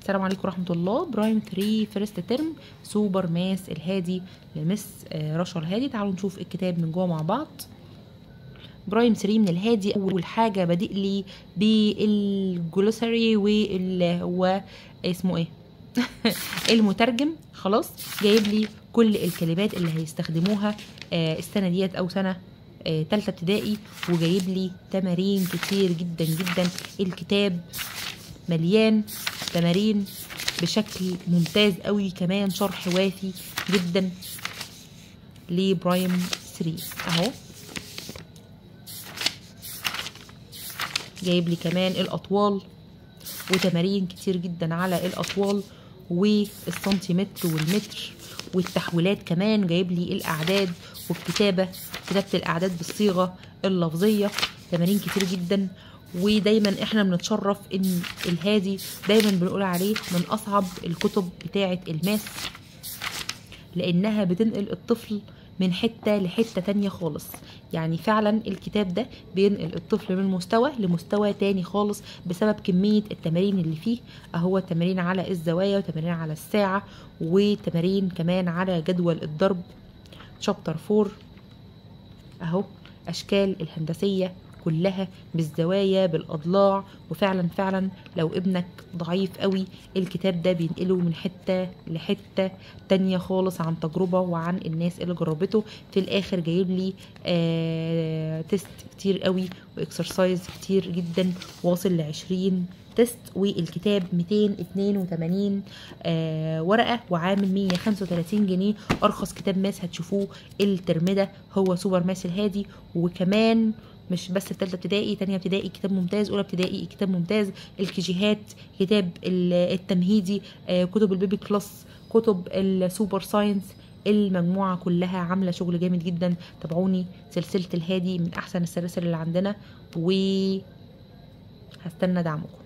السلام عليكم ورحمة الله برايم 3 فيرست ترم سوبر ماس الهادي لمس آه، رشا الهادي تعالوا نشوف الكتاب من جوه مع بعض برايم 3 من الهادي اول حاجه بادئ لي بالجلوسري وال هو اسمه ايه المترجم خلاص جايب لي كل الكلمات اللي هيستخدموها آه، السنه ديت او سنه آه، تالتة ابتدائي وجايب لي تمارين كتير جدا جدا الكتاب مليان تمارين بشكل ممتاز قوي كمان شرح وافي جدا لبرايم 3 اهو جايب لي كمان الاطوال وتمارين كتير جدا على الاطوال والسنتيمتر والمتر والتحويلات كمان جايب لي الاعداد والكتابه كتابه الاعداد بالصيغه اللفظيه تمارين كتير جدا ودايما احنا بنتشرف ان الهادي دايما بنقول عليه من اصعب الكتب بتاعه الماس لانها بتنقل الطفل من حته لحته تانية خالص يعني فعلا الكتاب ده بينقل الطفل من مستوى لمستوى تاني خالص بسبب كميه التمارين اللي فيه اهو تمارين على الزوايا وتمارين على الساعه وتمارين كمان على جدول الضرب شابتر 4 اهو اشكال الهندسيه كلها بالزوايا بالاضلاع وفعلا فعلا لو ابنك ضعيف قوي الكتاب ده بينقله من حته لحته تانية خالص عن تجربه وعن الناس اللي جربته في الاخر جايب لي آه تيست كتير قوي واكسرسايز كتير جدا واصل ل 20 تيست والكتاب 282 آه ورقه وعامل 135 جنيه ارخص كتاب ماس هتشوفوه الترم ده هو سوبر ماس الهادي وكمان مش بس في ثالثه ابتدائي تانية ابتدائي كتاب ممتاز اولى ابتدائي كتاب ممتاز الكيجيهات كتاب التمهيدي آه كتب البيبي كلاس كتب السوبر ساينس المجموعة كلها عاملة شغل جامد جدا تابعوني سلسلة الهادي من أحسن السلاسل اللي عندنا و هستنى دعمكم